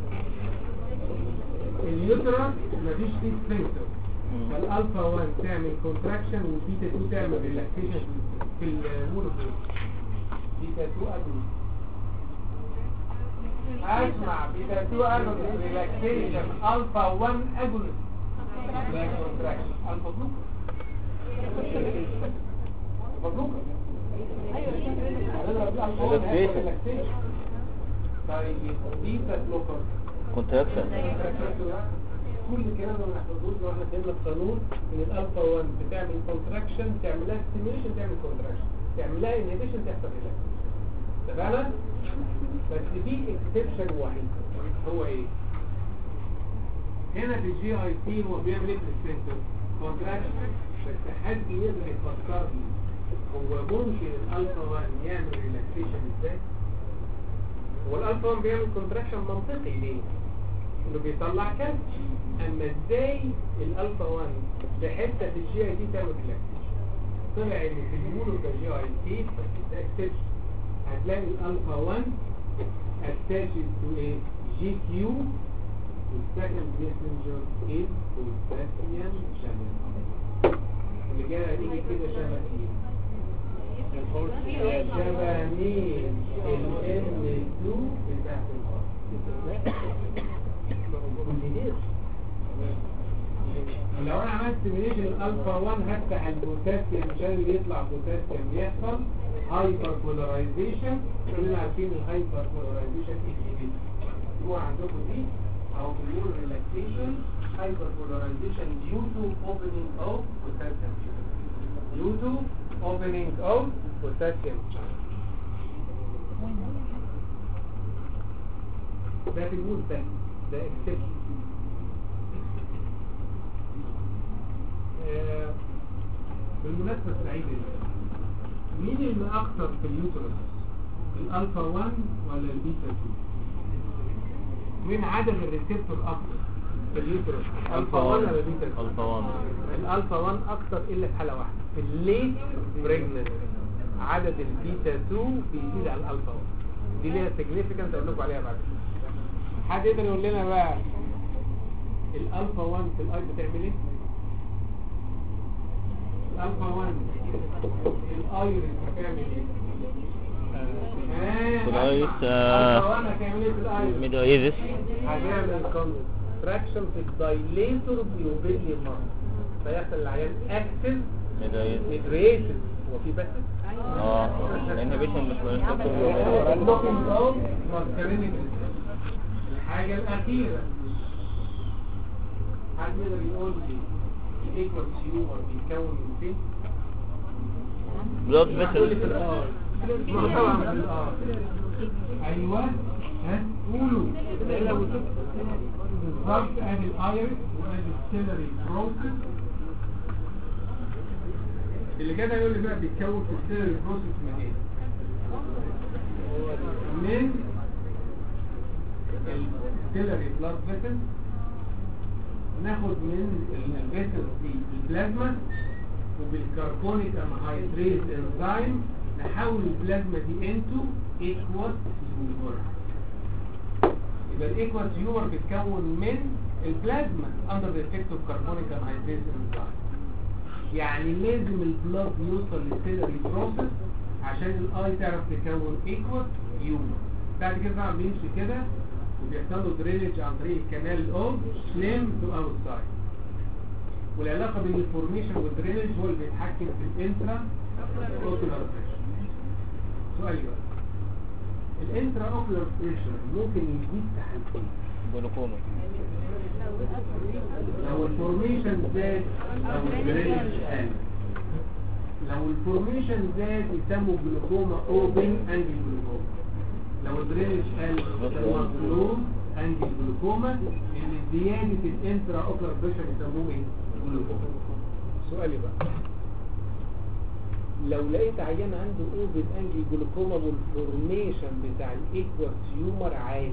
اليوترس مفيش فيه سفنكتر فالالفا 1 تعمل كونتراكشن والبيتا 2 تعمل ريلاكسيشن في الوول بيتا 2 اجونست اسمع بيتا 2 اجونست ريلاكسيشن الفا 1 اجونست لا كونتراكشن الفا بلوك مبروك Relaxation. طيب بيتا بلوكر كونتراكشن كل الكلام ده ما نحفظوش لو احنا فهمنا القانون ان الالفا 1 بتعمل كونتراكشن تعمل لها ستيميوليشن تعمل كونتراكشن تعمل لها انهبيشن تحصل ريلاكسيشن اتفقنا؟ بس في اكسبشن وحيد هو ايه؟ هنا في الجي اي تي هو بيعمل ايه في السنتر؟ كونتراكشن بس حد يقدر يفكر لي هو ممكن الالفا 1 يعمل ريلاكسيشن ازاي؟ هو الالفا 1 بيعمل كونتراكشن منطقي ليه؟ انه بيطلع كالسيوم اما ازاي الالفا 1 في حته في الجي اي تي تعمل ريلاكسيشن طلع ان في المولو جي اي تي ده اكسبشن هتلاقي الالفا 1 attached to a GQ والسكند messenger is potassium channel اللي جايه دي كده شبه ايه؟ شبه مين؟ ال M2 بتاعت الخط لو انا عملت سيميليشن الالفا 1 هفتح البوتاسيوم عشان اللي يطلع بوتاسيوم يحصل هايبر بولاريزيشن كلنا عارفين الهايبر بولاريزيشن ايه هو عندكم دي او بيقول ريلاكسيشن هايبر بولاريزيشن due to opening of potassium due to opening of potassium ده بيقول ده ده exception آه، بالمناسبة السعيدة دي مين اللي أكثر في اليوترس الألفا 1 ولا البيتا 2 مين عدد الريسبتور أكثر في اليوترس الألفا 1 ولا البيتا 2 ألفا 1 الألفا 1 أكثر إلا في حالة واحدة في الليت بريجننت عدد البيتا 2 بيزيد على الألفا 1 دي ليها سيجنيفيكانس أقول لكم عليها بعد حد يقدر يقول لنا بقى الألفا 1 في الأي بتعمل إيه؟ الألفا 1 الأيرس بتعمل إيه؟ آه، الأيرس، الألفا آه، 1 هتعمل إيه في الأيرس؟ ميدويزس هنعمل كونتراكشن في الدايليتور بيوبيلي مارك فيحصل العيان اكتف ميدويزس ميدريتد هو في بس اه الانهبيشن مش لوكينج اوت ماسكارينيك الحاجة الأخيرة حد يقدر يقول لي الايكوال تيومر بيتكون من فين؟ بلاد تقول لي في فيسل الار ما طبعا في الار ايوه ها قولوا بالظبط ادي الايرس وادي السيلري بروسس اللي كده يقول لي بقى بيتكون في السيلري بروسس من ايه؟ من السيلري بلاد فيسل ناخد من الفيسل دي البلازما وبالكربونيك انهيدريز انزيم نحول البلازما دي انتو ايكوال تيومر يبقى الايكوال تيومر بتتكون من البلازما اندر ذا افكت اوف كربونيك انهيدريز انزيم يعني لازم البلاد يوصل للسيلري بروسيس عشان الاي تعرف تكون ايكوال تيومر بعد كده طبعا بيمشي كده وبيحصل له درينج عن طريق الكنال اوف سليم تو اوتسايد والعلاقه بين الفورميشن والدرينج هو اللي بيتحكم في الانترا اوكولار بريشر سؤال بقى الانترا اوكولار بريشر ممكن يزيد في حالتين جلوكوما لو الفورميشن زاد او الدرينج قل لو الفورميشن زاد يسموا جلوكوما اوبن انجل جلوكوما لو الدرينج قل يسموها كلوز انجل جلوكوما اللي زياده الانترا اوكولار بريشر يسموه ايه جلوكوما سؤالي بقى لو لقيت عيان عنده اوبن انجل جلوكوما والفورميشن بتاع الايكوال تيومر عالي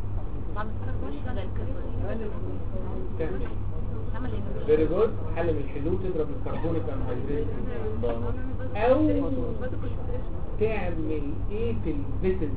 تعمل ايه فيري جود حل من الحلول تضرب الكربونيك انهيدريت او تعمل ايه في الفيتنسي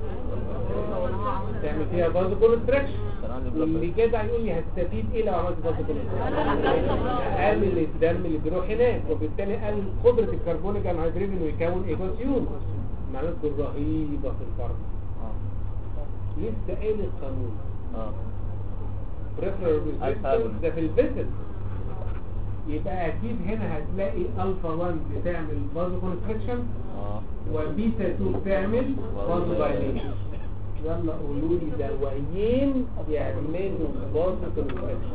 تعمل فيها برضه كونستراكشن كان عندي بلاد واللي جدع يقول لي هستفيد ايه لو عملت برضه كونستراكشن اقلل الدم اللي بيروح هناك وبالتالي اقلل قدره الكربونيك انهيدريت انه يكون ايكوسيوم معناته رهيبه في الفرد لسه قايل القانون اه بريفرال ألفا ريزيستنس ده في الفيتل يبقى اكيد هنا هتلاقي الفا 1 بتعمل فازو كونستريكشن اه وبيتا 2 بتعمل فازو دايليشن يلا قولوا لي دوايين يعملوا فازو كونستريكشن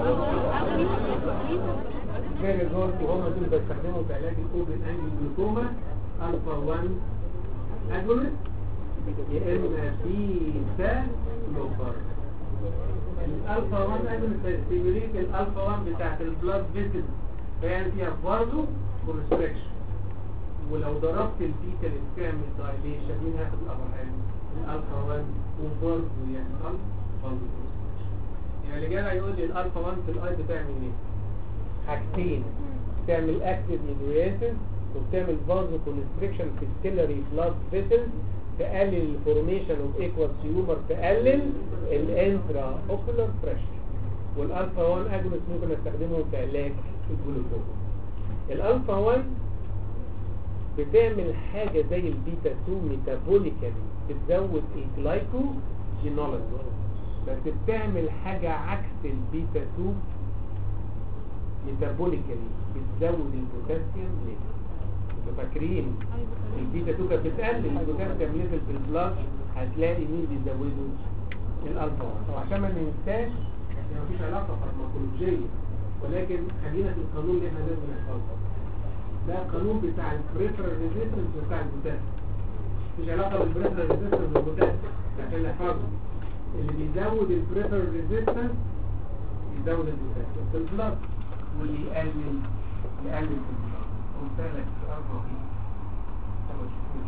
فيري جود وهم دول بيستخدموا في علاج الاوبن انجل جلوكوما الفا 1 اجونست يا اما بيتا بلوكر الالفا 1 اجونست هيستيميوليت الالفا 1 بتاعت البلاد فيسل فيعمل فيها برضه كونستريكشن ولو ضربت البيتا اللي بتعمل دايليشن مين هياخد الابر هاند الالفا 1 وبرضه يحصل برضه يعني اللي جاي يقول لي الالفا 1 في الاي بتعمل ايه حاجتين بتعمل اكتيف ميدرياتس وبتعمل فازو كونستريكشن في السيلري بلاد فيسل تقلل الفورميشن اوف ايكوال تيومر تقلل الانترا اوكولار بريشر والالفا 1 اجونست ممكن استخدمه في علاج الجلوكوما الالفا 1 بتعمل حاجة زي البيتا 2 ميتابوليكالي بتزود الجلايكو جينولوجي بس بتعمل حاجة عكس البيتا 2 ميتابوليكالي بتزود البوتاسيوم ليفل انتوا فاكرين البيتا 2 كانت بتقلل البوتاسيوم ليفل في البلاد هتلاقي مين بيزوده الالفا 1 وعشان ما ننساش ان مفيش علاقة فارماكولوجية ولكن خلينا في القانون اللي احنا لازم نحفظه ده القانون بتاع البريفرال ريزيستنس بتاع البوتاسيوم مفيش علاقة بالبريفرال ريزيستنس والبوتاسيوم عشان نحفظه اللي بيزود البريفرال ريزيستنس يزود البوتاسيوم في البلاد واللي يقلل يقلل في البلاد قلت لك سؤال رهيب انت ما تشوفوش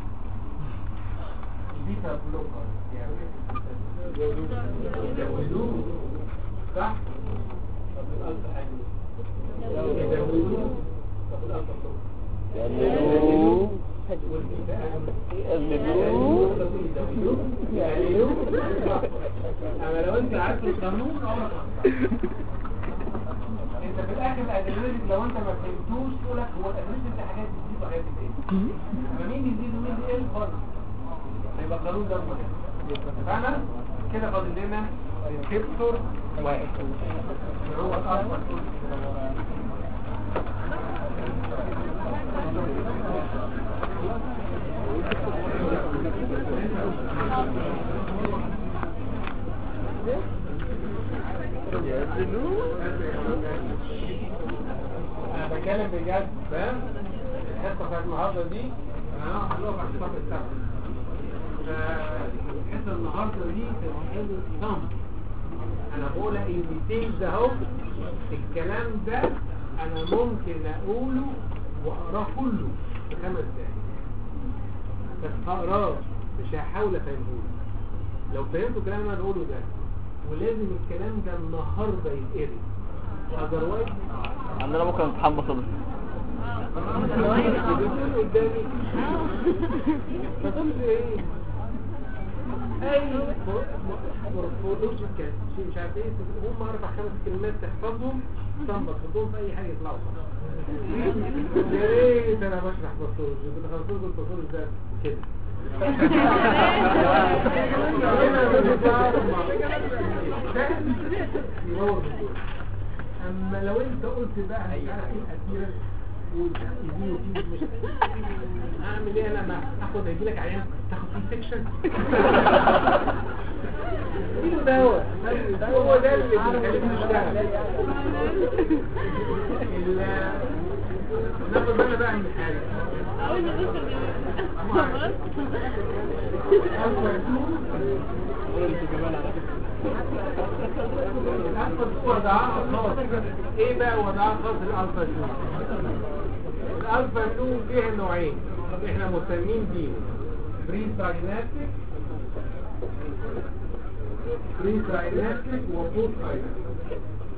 البيتا بلوكر يعملوا ايه في البوتاسيوم؟ يزودوه صح؟ طب الألفا حاجة يزودوه طب الألفا بلوكر يقللوه والبيتا يقللوه اما لو انت عارف القانون عمرك ما انت في الاخر الادرينالين لو انت ما فهمتوش تقول لك هو الادرينالين ده حاجات بتزيد وحاجات بتقل اما مين يزيد ومين يقل برضه يبقى القانون ده مهم اتفقنا كده فاضل لنا ريسبتور واحد اللي هو الالفا انا بتكلم بجد فاهم الحصه بتاعت النهارده دي انا هنقف عند الصف السبعه فالحصه النهارده دي تتحل نظام انا بقول الديتيلز اهو الكلام ده انا ممكن اقوله واقراه كله في خمس دقايق بس هقراه مش هحاول افهمه لو فهمتوا الكلام اللي انا بقوله ده ولازم الكلام ده النهارده يتقري اذروايز عندنا بكره امتحان بصل بتقول قدامي فتقول لي ايه اي مورفولوجيكال شيء مش عارف ايه هم اربع خمس كلمات تحفظهم ثم تحطهم في اي حاجه يطلعوا صح يا ريت انا بشرح مورفولوجي كنت خلصت المورفولوجي ده كده اما لو انت قلت بقى مش عارف ايه الاخيره ويديني وتيجي مش اعمل ايه انا ما اخد هيجي لك عيان تاخد فيه سكشن اديله دواء هو ده اللي بيخليك تشتغل ال- ناخد بالنا بقى من حاجه الألفا وضعها خاص ايه بقى وضعها خاص الألفا 2 الألفا 2 فيها نوعين احنا مهتمين بيهم بري سايناتيك بري سايناتيك وبوست سايناتيك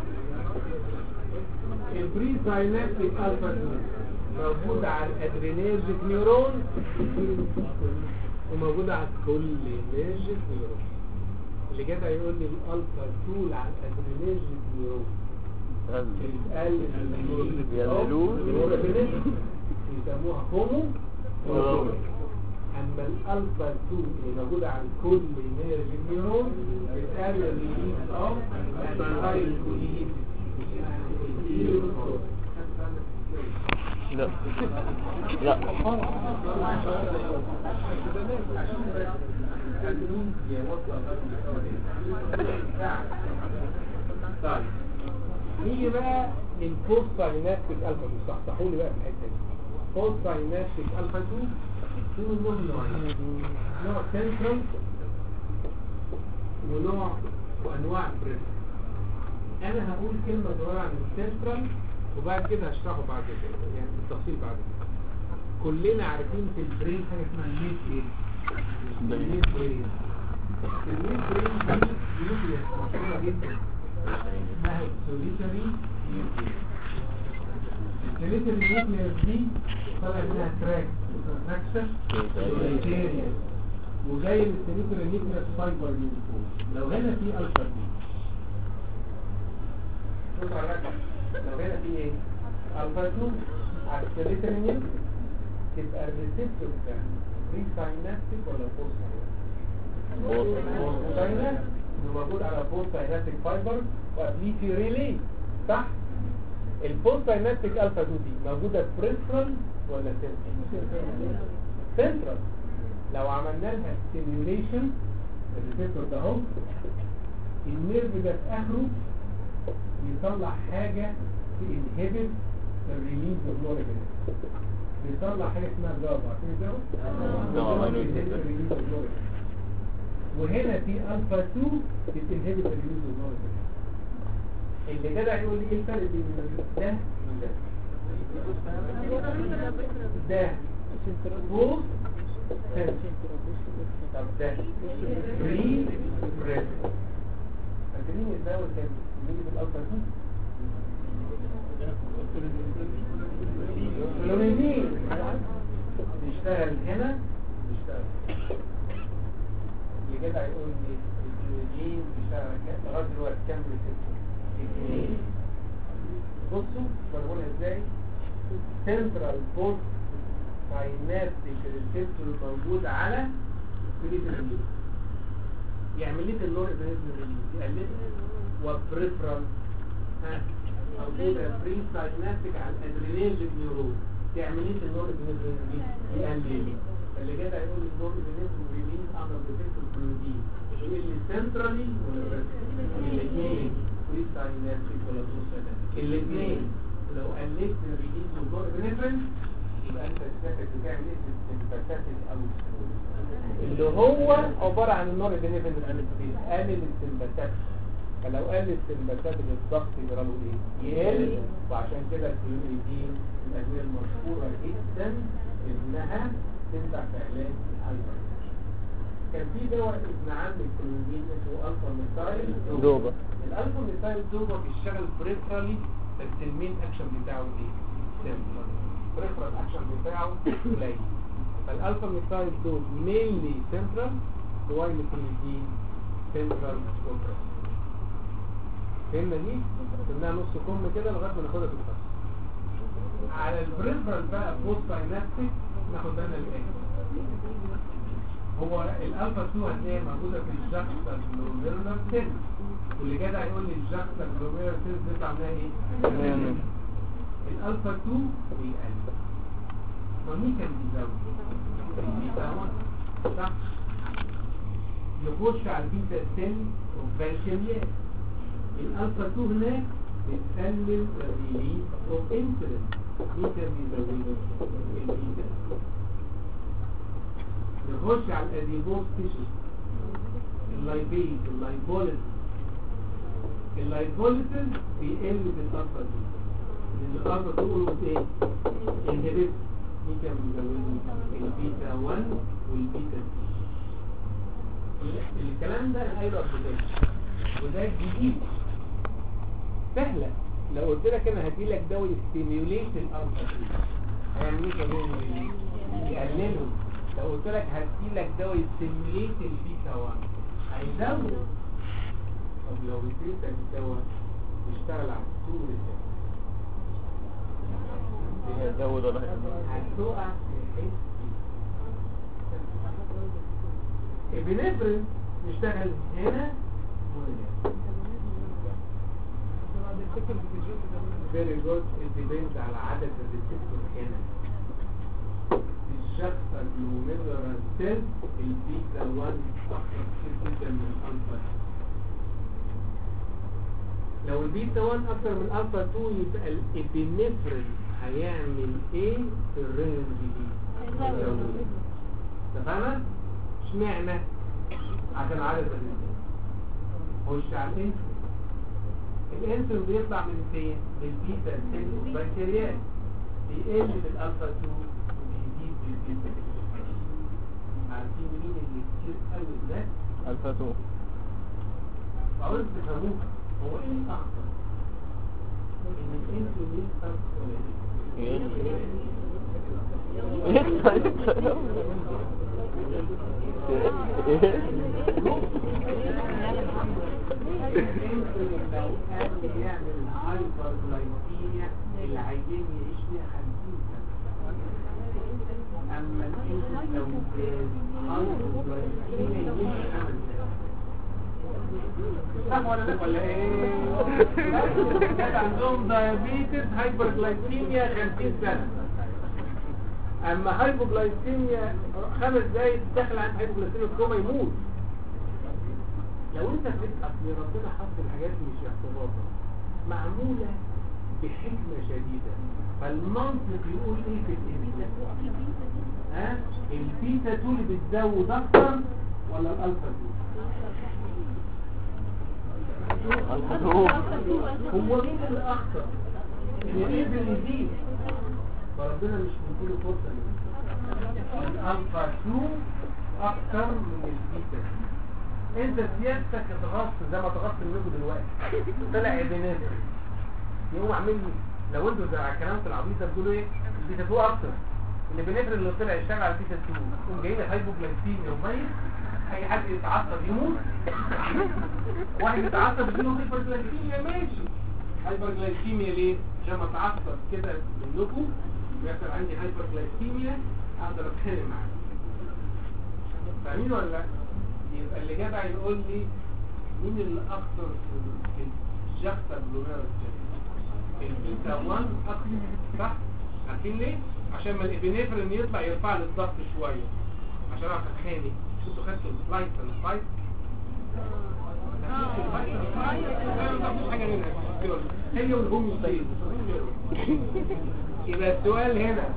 البري سايناتيك ألفا 2 موجود على الادرينيرجيك نيورون وموجود على الكولينيرجيك نيورون اللي جدع يقول لي الالفا 2 على الادرينيرجيك نيورون بيعملوه. يسموها هومو اما الالفا 2 اللي موجوده على كل نيرجيك نيورون بتقلل الريليز اوف الهاي كولين لا لا طيب نيجي بقى للبوست سايناتيك الفا 2 صحصحوا لي بقى في الحته دي بوست سايناتيك الفا 2 في منهم نوعين نوع سنترال ونوع وانواع بريس انا هقول كلمه صغيره عن السنترال وبعد كده هشرحه بعد كده يعني بالتفصيل بعد كده كلنا عارفين في البرين حاجه اسمها الميد برين الميد برين الميد برين دي نيوكليس مشهوره جدا اسمها سوليتري نيوكليس السوليتري نيوكليس دي طالع منها تراك تراكشن وجاي من السوليتري نيوكليس فايبر من فوق لو هنا في الفا دي شوف على الرقم لو هنا في ايه الفا 2 على السوليتري نيوكليس تبقى الريسبتور ده بري ساينابتيك ولا بوست ساينابتيك ساينابتيك موجود على بوست ساينابتيك فايبر وقبليه في ريلي صح البوست ساينابتيك الفا 2 دي موجوده بريفرال ولا سنترال سنترال لو عملنا لها ستيميوليشن الريسبتور ده اهو النيرف ده في اخره بيطلع حاجه تنهبت الريليز اوف نورابينفرين بيطلع حاجه اسمها جابا عارفين الجابا؟ جابا. بينهبت الريليز اوف نورابينفرين وهنا في الفا 2 بتنهبت الريليز اوف نورابينفرين اللي جدع يقول لي ايه الفرق بين ده وده ده بوست طب ده بري بريس فاكرين الدواء كان بيجي بالالفا 2 فلوريدين بيشتغل هنا بيشتغل اللي كده هيقول لي الفلوريدين بيشتغل كده لغايه دلوقتي كام ريسبتور اثنين بصوا بقولها ازاي سنترال بوست ساينابتيك ريسبتور موجود على بريفرال يعمل لي النور ابنزم ريليز يقلل وبريفرال ها موجودة بري ساينابتيك على الادرينالجيك نيورون تعمل لي النور ابنزم ريليز يقلل اللي كده هيقول النور ابنزم ريليز اندر بروتكتور بروتين اللي سنترالي ولا الاثنين بري ساينابتيك ولا بوست ساينابتيك الاثنين لو قللت الريليز والنور ابنزم يبقى انت شايفك بتعمل ايه في السمباتيك او اللي هو عبارة عن النور ابنزم بيقلل السمباتيك فلو قل السمباتات الضغط يجرى له ايه؟ يقل وعشان كده الكلوريدين من الادويه المشهوره جدا انها تنفع في علاج الهايبر كان في دواء ابن عم الكلوريدين اسمه الفا ميثايل دوبا. الالفا ميثايل دوبا بيشتغل بريفرالي بس المين اكشن بتاعه ايه؟ سنترال البريفرال اكشن بتاعه قليل فالالفا ميثايل دول مينلي سنترال واي ميثيلين سنترال وبريفرال فهمنا دي؟ قلناها نص كم كده لغايه ما ناخدها في الفصل على البريفرال بقى بوست ساينابتيك ناخد بالنا الايه هو الالفا 2 هتلاقيها موجوده في الجاكستا جلوميرولار سيل واللي جدع يقول لي الجاكستا جلوميرولار سيل بيطلع منها ايه؟ الالفا 2 بيقل ما مين كان بيزود؟ البيتا 1 صح؟ يخش على البيتا سيل وفالكيميات الالفا 2 هناك بتقلل الريليز اوف انسولين مين كان بيزوده؟ البيتا نخش على الاديبوز تيشو اللايبيز اللايبوليز اللايبوليز بيقل بالالفا 2 لان الالفا 2 قلت ايه؟ انهبيت مين كان بيزوده؟ البيتا 1 والبيتا 2 الكلام ده انا قايله قبل كده وده جديد سهلة لو قلت لك انا هدي لك دواء يستيميوليت الالفا 2 هيعمل ايه كمان يقلله لو قلت لك هدي لك دواء يستيميوليت البيتا 1 هيزود طب لو اديتك دواء يشتغل على السور ده هيزود ولا هيقلل؟ هتقع في الحس البنفرين يشتغل هنا وهنا very good it depends على عدد الريسبتور هنا الشخص الجلوميرولار سيل البيتا 1 اكتر كتير جدا من الالفا لو البيتا 1 اكتر من الفا 2 يبقى الابنفرين هيعمل ايه في الرينج دي هيزود. اتفقنا اشمعنى عشان عدد الريسبتور خش على الانسولين الانسولين بيطلع من فين؟ من البيتا سيل والبكتيريات بيقل بالالفا 2 وبيزيد بالبيتا عارفين مين اللي كتير قوي ده؟ الفا 2 عاوز تفهموه هو ايه الاخطر؟ ان الانسولين يكتر ولا الانسولين لو قال يعمل هايبر جلايكيميا العيان يعيش فيها 50 سنه اما الانسولين لو زاد هايبر جلايكيميا يعيش 5 سنين صح ولا لا ولا ايه الناس عندهم دايابيتس هايبرجلايكيميا 50 سنه اما هايبوجلايكيميا خمس دقايق داخل عند هايبوجلايكيميا كوما يموت لو انت فيك اصل ربنا حط الحاجات دي مش اعتباطا معموله بحكمه شديده فالمنطق يقول ايه في البيتا ها البيتا 2 اللي بتزود اكتر ولا الالفا 2 الفا 2 هو مين اللي اخطر اللي قدر يزيد فربنا مش مديله فرصه ليه الالفا 2 اكتر من البيتا انت سيادتك اتغصت زي ما اتغصت منكم دلوقتي طلع ابنات يقوم عامل لي لو انتوا زي الكلام في العبيط ده بتقولوا ايه البيتا 2 اكتر البنفر اللي طلع يشتغل على البيتا 2 يقوم جاي لي هايبوجلايكيميا وميت اي حد يتعصب يموت واحد يتعصب يجيله هايبرجلايكيميا ماشي هايبرجلايكيميا ليه؟ عشان ما اتعصب كده منكم بيحصل عندي هايبرجلايكيميا اقدر اتخانق معاه فاهمين ولا لا؟ يبقى اللي جدع يقول لي مين اللي اخطر في الجاكتا بلوميرا البيتا 1 اخطر صح؟ عارفين ليه؟ عشان ما الابنفرين يطلع يرفع لي الضغط شويه عشان اعرف اتخانق انتوا خدتوا السلايد في السلايد هي والهوميوستيز يبقى السؤال هنا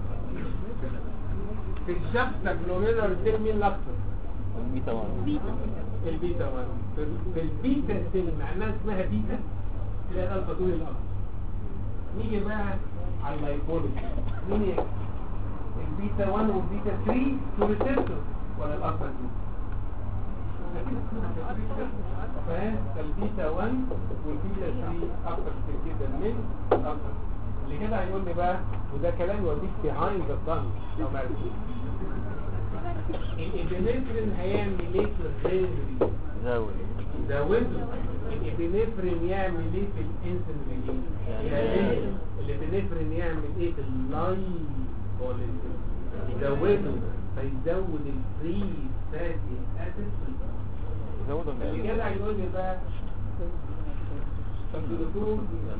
في الشخص الجلوميرولار سيل مين الاكثر البيتا 1 البيتا 1 في في البيتا سيل معناها اسمها بيتا تلاقي الالفا دول الاكثر نيجي بقى على اللايبوليس مين يكسب البيتا 1 والبيتا 3 تو ريسبتور ولا الالفا 2 فالبيتا 1 والبيتا 3 اكتر كتير جدا من الالفا اللي كده هيقول لي بقى وده كلام يوديك behind the sun لو ما عرفتوش الابنفرين هيعمل ايه في الرينج زود زوده الابنفرين يعمل ايه في الانسولين يعني- الابنفرين يعمل ايه في اللايبوليزم يزوده فيزود الفري فاتي اسيد زود ولا اللي ايه؟ كده هيقول لي بقى الدكتور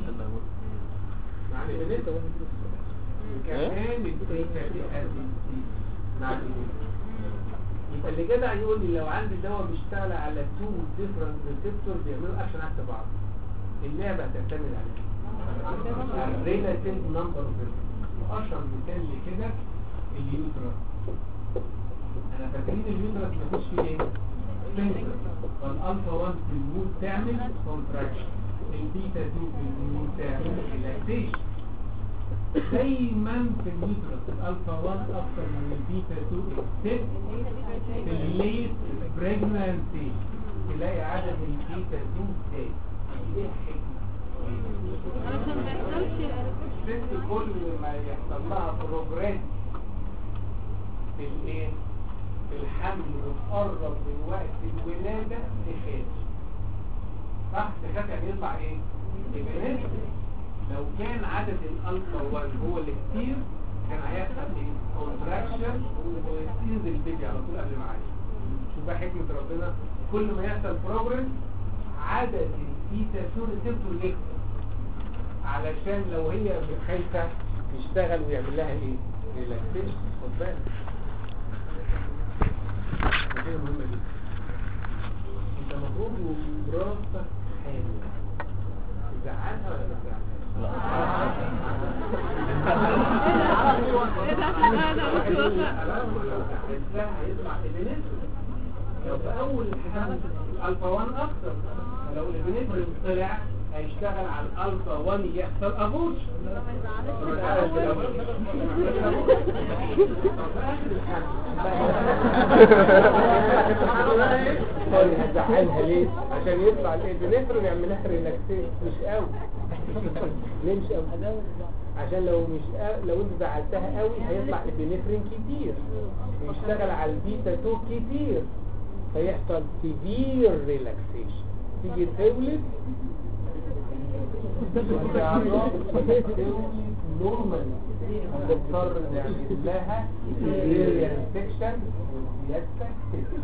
مع الابنفرين كمان الفري فاتي اسيد مع الابنفرين يبقى اللي كده هيقول لي لو عندي دواء بيشتغل على تو ديفرنت ريسبتور بيعملوا اكشن عكس بعض اللعبه هتعتمد على ايه؟ الريلاتيف نمبر اوف اشهر مثال لكده اليوترس انا فاكرين اليوترس مفيش فيه ايه؟ سنسر فالالفا 1 في المود تعمل كونتراكشن البيتا 2 في المود تعمل ريلاكسيشن دايما في اليوترس الالفا 1 اكتر من البيتا 2 اكسبت في الليت بريجنانسي تلاقي عدد البيتا 2 زاد ايه الحكمه؟ علشان ما يحصلش الست كل ما يحصل لها بروجريس في الايه في الحمل وتقرب من وقت الولاده تخاف صح تخاف يعني يطلع ايه يبقى لو كان عدد الالفا 1 هو اللي كتير كان هيحصل ايه كونتراكشن وينزل البيبي على طول قبل ما عايش شوف بقى حكمه ربنا كل ما يحصل بروجريس عدد البيتا 2 ريسبتور يكتر علشان لو هي خايفة يشتغل ويعمل لها ايه ريلاكسيشن خد بالك دي مهمة جدا انت المفروض مراتك حامل تزعلها ولا ما تزعلهاش؟ ايه ده انا مش واثقه لو هيطلع البنفرين لو في اول الحمل الالفا 1 اكتر لو البنفرين طلع هيشتغل على الالفا 1 يحصل ابوش هزعلها ليه؟ عشان يطلع الابنفرين يعمل لها ريلاكسيشن مش قوي ليه مش قوي؟ عشان لو مش قوي لو انت زعلتها قوي هيطلع ابنفرين كتير ويشتغل على البيتا 2 كتير فيحصل سيفير ريلاكسيشن تيجي تولد نورمال نضطر نعمل لها سيزيريان سيكشن وزيادتك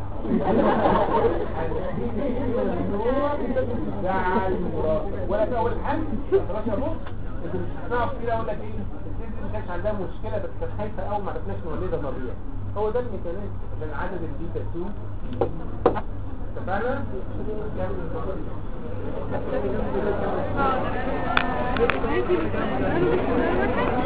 زعل مراتك ولا في اول حمل خلاص يا بص انت مش هتعرف كده اقول لك ايه الست ما كانش عندها مشكله بس كانت خايفه قوي ما عرفناش نولدها طبيعي هو ده الميكانيزم عشان عدد البيتا 2 اتفقنا؟ كمل الموضوع. اه ده انا